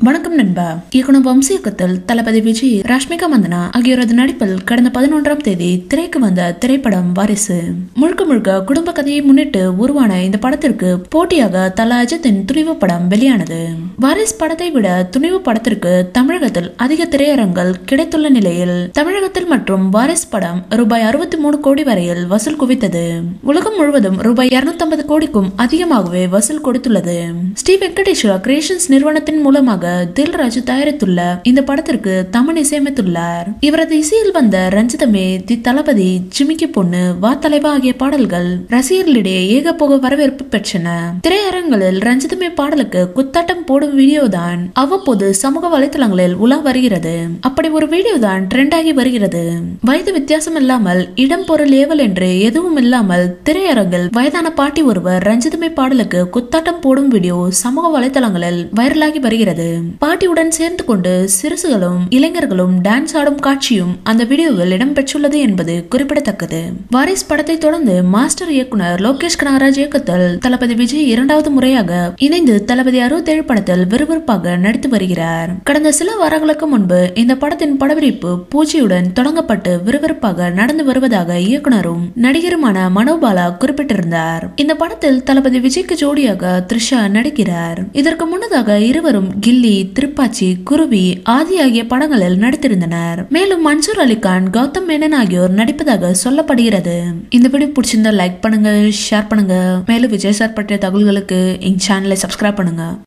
வணக்கம் நண்பா இயக்குனர் வம்சி இயக்கத்தில் தளபதி விஜய் ராஷ்மிகா மந்தனா ஆகியோரது நடிப்பில் கடந்த பதினொன்றாம் தேதி திரைக்கு வந்த திரைப்படம் வாரிசு முழுக்க முழுக்க குடும்ப கதையை முன்னிட்டு உருவான இந்த படத்திற்கு போட்டியாக தல அஜித்தின் துணிவு படம் வெளியானது வாரிஸ் படத்தை விட துணிவு படத்திற்கு தமிழகத்தில் அதிக திரையரங்கள் கிடைத்துள்ள நிலையில் தமிழகத்தில் மற்றும் வாரிஸ் படம் ரூபாய் அறுபத்தி மூணு கோடி வரையில் வசூல் குவித்தது உலகம் முழுவதும் ரூபாய் இருநூத்தி கோடிக்கும் அதிகமாகவே வசூல் கொடுத்துள்ளது ஸ்ரீ வெங்கடேஸ்வரா கிரியேஷன்ஸ் நிறுவனத்தின் மூலமாக தில்ராஜு தயாரித்துள்ள இந்த படத்திற்கு தமன் இசையமைத்துள்ளார் இவரது இசையில் வந்த ரஞ்சிதமே தி தளபதி ஜிமிக்கி பொண்ணு வா தலைவா ஆகிய பாடல்கள் ரசிகர்களிடையே ஏகபோக வரவேற்பு பெற்றன திரையரங்களில் ரஞ்சிதமே பாடலுக்கு குத்தாட்டம் போடும் வீடியோ தான் அவ்வப்போது சமூக வலைதளங்களில் உலா வருகிறது அப்படி ஒரு வீடியோ தான் ட்ரெண்ட் ஆகி வருகிறது வயது வித்தியாசம் இல்லாமல் இடம் பொருள் ஏவல் என்று எதுவும் இல்லாமல் திரையரங்கில் வயதான பாட்டி ஒருவர் ரஞ்சிதமே பாடலுக்கு குத்தாட்டம் போடும் வீடியோ சமூக வலைதளங்களில் வைரலாகி வருகிறது பாட்டியுடன் சேர்ந்து கொண்டு சிறுசுகளும் இளைஞர்களும் டான்ஸ் ஆடும் காட்சியும் அந்த வீடியோவில் இடம்பெற்றுள்ளது என்பது குறிப்பிடத்தக்கது வாரிஸ் படத்தை தொடர்ந்து மாஸ்டர் இயக்குனர் லோகேஷ் கனகராஜ் இயக்கத்தில் தளபதி விஜய் இரண்டாவது முறையாக இணைந்து தளபதி அறுபத்தேழு படத்தில் விறுவிறுப்பாக நடித்து வருகிறார் கடந்த சில வாரங்களுக்கு முன்பு இந்த படத்தின் படப்பிடிப்பு பூஜையுடன் தொடங்கப்பட்டு விறுவிறுப்பாக நடந்து வருவதாக இயக்குனரும் நடிகருமான மனோபாலா குறிப்பிட்டிருந்தார் இந்த படத்தில் தளபதி விஜய்க்கு ஜோடியாக த்ரிஷா நடிக்கிறார் இதற்கு முன்னதாக இருவரும் கில்லி திருப்பாச்சி குருவி ஆதி ஆகிய படங்களில் நடித்திருந்தனர் மேலும் மன்சூர் அலிகான் கௌதம் மேனன் ஆகியோர் நடிப்பதாக சொல்லப்படுகிறது இந்த வீடியோ பிடிச்சிருந்தா லைக் பண்ணுங்க ஷேர் பண்ணுங்க மேலும் விஜய் சார் பற்றிய தகவல்களுக்கு எங்க சேனலை சப்ஸ்கிரைப் பண்ணுங்க